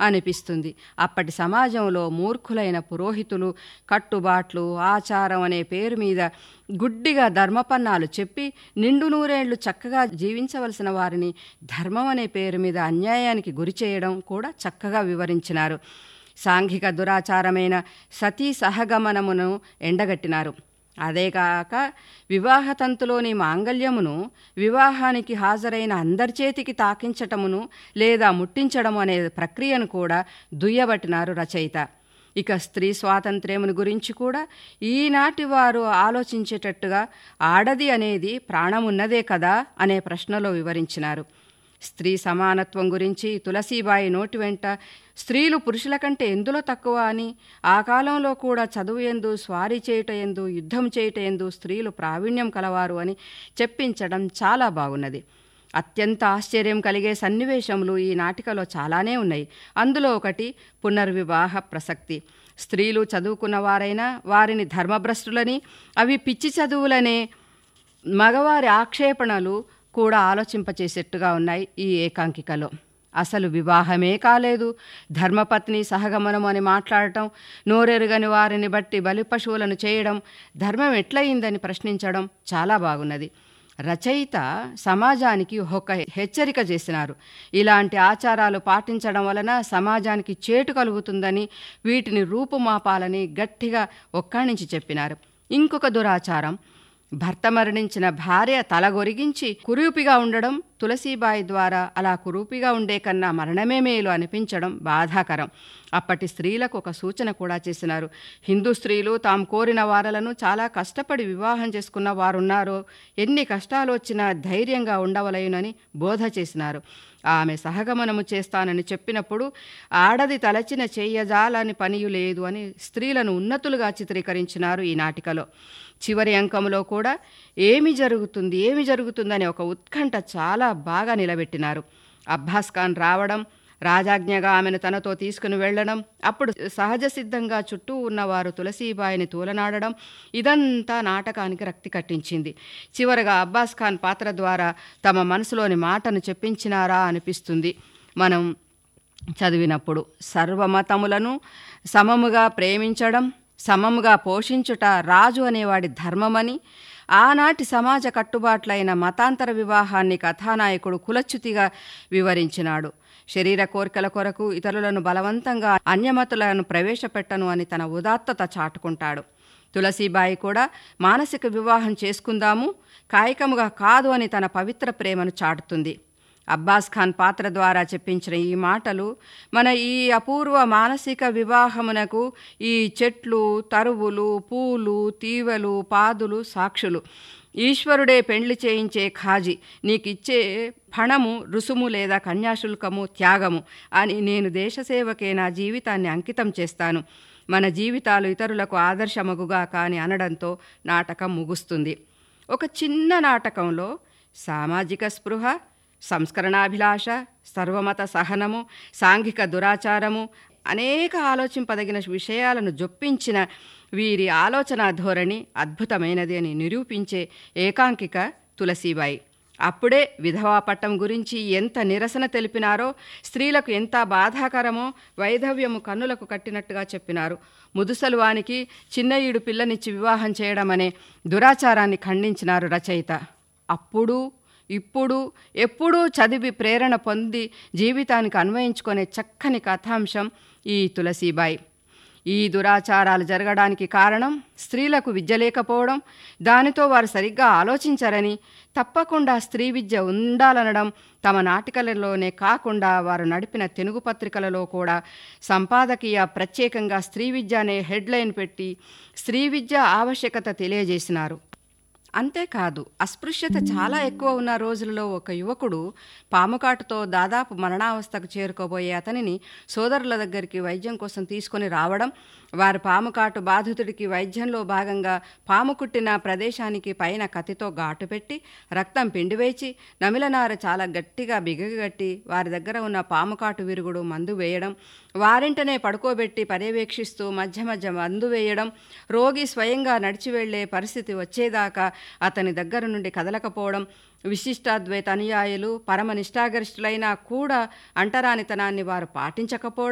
అనిపిస్తుంది అప్పటి సమాజంలో మూర్ఖులైన పురోహితులు కట్టుబాట్లు ఆచారం అనే పేరు మీద గుడ్డిగా ధర్మపన్నాలు చెప్పి నిండు నూరేళ్లు చక్కగా జీవించవలసిన వారిని ధర్మం అనే పేరు మీద అన్యాయానికి గురి చేయడం కూడా చక్కగా వివరించినారు సాంఘిక దురాచారమైన సతీ సహగమనమును ఎండగట్టినారు అదేగాక వివాహతంతులోని మాంగల్యమును వివాహానికి హాజరైన అందరి చేతికి తాకించటమును లేదా ముట్టించడము అనే ప్రక్రియను కూడా దుయ్యబట్టినారు రచయిత ఇక స్త్రీ స్వాతంత్ర్యమును గురించి కూడా ఈనాటి వారు ఆలోచించేటట్టుగా ఆడది అనేది ప్రాణమున్నదే కదా అనే ప్రశ్నలో వివరించినారు స్త్రీ సమానత్వం గురించి తులసీబాయి నోటి వెంట స్త్రీలు పురుషుల కంటే ఎందులో తక్కువ అని ఆ కాలంలో కూడా చదువు ఎందు స్వారీ చేయుట ఎందు యుద్ధం చేయుట ఎందు స్త్రీలు ప్రావీణ్యం కలవారు అని చెప్పించడం చాలా బాగున్నది అత్యంత ఆశ్చర్యం కలిగే సన్నివేశములు ఈ నాటికలో చాలానే ఉన్నాయి అందులో ఒకటి పునర్వివాహ ప్రసక్తి స్త్రీలు చదువుకున్నవారైనా వారిని ధర్మభ్రష్టులని అవి పిచ్చి చదువులనే మగవారి ఆక్షేపణలు కూడా ఆలోచింపచేసేట్టుగా ఉన్నాయి ఈ ఏకాంకికలో అసలు వివాహమే కాలేదు ధర్మపత్ని సహగమనం అని మాట్లాడటం నోరెరుగని వారిని బట్టి బలి పశువులను చేయడం ధర్మం ఎట్లయిందని ప్రశ్నించడం చాలా బాగున్నది రచయిత సమాజానికి ఒక హెచ్చరిక చేసినారు ఇలాంటి ఆచారాలు పాటించడం వలన సమాజానికి చేటు కలుగుతుందని వీటిని రూపుమాపాలని గట్టిగా ఒక్కాణించి చెప్పినారు ఇంకొక దురాచారం భర్త మరణించిన భార్య తలగొరిగించి కురూపిగా ఉండడం తులసీబాయి ద్వారా అలా కురూపిగా ఉండే కన్నా మరణమే మేలు అనిపించడం బాధాకరం అప్పటి స్త్రీలకు ఒక సూచన కూడా చేసినారు హిందూ స్త్రీలు తాము కోరిన వారలను చాలా కష్టపడి వివాహం చేసుకున్న వారున్నారో ఎన్ని కష్టాలు వచ్చినా ధైర్యంగా ఉండవలయునని బోధ చేసినారు ఆమె సహగమనము చేస్తానని చెప్పినప్పుడు ఆడది తలచిన చెయ్యజాలని పనియు లేదు అని స్త్రీలను ఉన్నతులుగా చిత్రీకరించినారు ఈ నాటికలో చివరి అంకంలో కూడా ఏమి జరుగుతుంది ఏమి జరుగుతుందని ఒక ఉత్కంఠ చాలా బాగా నిలబెట్టినారు అబ్బాస్ ఖాన్ రావడం రాజాజ్ఞగా ఆమెను తనతో తీసుకుని వెళ్ళడం అప్పుడు సహజ సిద్ధంగా చుట్టూ ఉన్నవారు తులసీబాయిని తూలనాడడం ఇదంతా నాటకానికి రక్తి కట్టించింది చివరగా అబ్బాస్ ఖాన్ పాత్ర ద్వారా తమ మనసులోని మాటను చెప్పించినారా అనిపిస్తుంది మనం చదివినప్పుడు సర్వమతములను సమముగా ప్రేమించడం సమముగా పోషించుట రాజు అనేవాడి ధర్మమని ఆనాటి సమాజ కట్టుబాట్లైన మతాంతర వివాహాన్ని కథానాయకుడు కులచ్యుతిగా వివరించినాడు శరీర కోరికల కొరకు ఇతరులను బలవంతంగా అన్యమతులను ప్రవేశపెట్టను అని తన ఉదాత్తత చాటుకుంటాడు తులసీబాయి కూడా మానసిక వివాహం చేసుకుందాము కాయికముగా కాదు అని తన పవిత్ర ప్రేమను చాటుతుంది అబ్బాస్ ఖాన్ పాత్ర ద్వారా చెప్పించిన ఈ మాటలు మన ఈ అపూర్వ మానసిక వివాహమునకు ఈ చెట్లు తరువులు పూలు తీవెలు పాదులు సాక్షులు ఈశ్వరుడే పెండ్లి చేయించే ఖాజీ నీకిచ్చే ఫణము రుసుము లేదా కన్యాశుల్కము త్యాగము అని నేను దేశసేవకే నా జీవితాన్ని అంకితం చేస్తాను మన జీవితాలు ఇతరులకు ఆదర్శమగుగా కాని అనడంతో నాటకం ముగుస్తుంది ఒక చిన్న నాటకంలో సామాజిక స్పృహ సంస్కరణాభిలాష సర్వమత సహనము సాంఘిక దురాచారము అనేక ఆలోచింపదగిన విషయాలను జొప్పించిన వీరి ఆలోచన ధోరణి అద్భుతమైనది అని నిరూపించే ఏకాంకిక తులసీబాయి అప్పుడే విధవా పట్టం గురించి ఎంత నిరసన తెలిపినారో స్త్రీలకు ఎంత బాధాకరమో వైధవ్యము కన్నులకు కట్టినట్టుగా చెప్పినారు ముదుసలువానికి చిన్నయుడు పిల్లనిచ్చి వివాహం చేయడం అనే దురాచారాన్ని ఖండించినారు రచయిత అప్పుడు ఇప్పుడు ఎప్పుడూ చదివి ప్రేరణ పొంది జీవితానికి అన్వయించుకునే చక్కని కథాంశం ఈ తులసీబాయి ఈ దురాచారాలు జరగడానికి కారణం స్త్రీలకు విద్య లేకపోవడం దానితో వారు సరిగ్గా ఆలోచించరని తప్పకుండా స్త్రీ విద్య ఉండాలనడం తమ నాటికలలోనే కాకుండా వారు నడిపిన తెలుగు పత్రికలలో కూడా సంపాదకీయ ప్రత్యేకంగా స్త్రీ విద్య అనే హెడ్లైన్ పెట్టి స్త్రీ విద్య ఆవశ్యకత తెలియజేసినారు అంతేకాదు అస్పృశ్యత చాలా ఎక్కువ ఉన్న రోజులలో ఒక యువకుడు పాముకాటుతో దాదాపు మరణావస్థకు చేరుకోబోయే అతనిని సోదరుల దగ్గరికి వైద్యం కోసం తీసుకొని రావడం వారి పాముకాటు బాధితుడికి వైద్యంలో భాగంగా పాము కుట్టిన ప్రదేశానికి పైన కత్తితో ఘాటు పెట్టి రక్తం పిండివేచి నమిలనార చాలా గట్టిగా బిగగట్టి వారి దగ్గర ఉన్న పాముకాటు విరుగుడు మందు వేయడం వారింటనే పడుకోబెట్టి పర్యవేక్షిస్తూ మధ్య మధ్య మందు వేయడం రోగి స్వయంగా నడిచి వెళ్లే పరిస్థితి వచ్చేదాకా అతని దగ్గర నుండి కదలకపోవడం విశిష్టాద్వైత అనుయాయులు పరమ నిష్ఠాగరిష్ఠులైనా కూడా అంటరానితనాన్ని వారు పాటించకపోవడం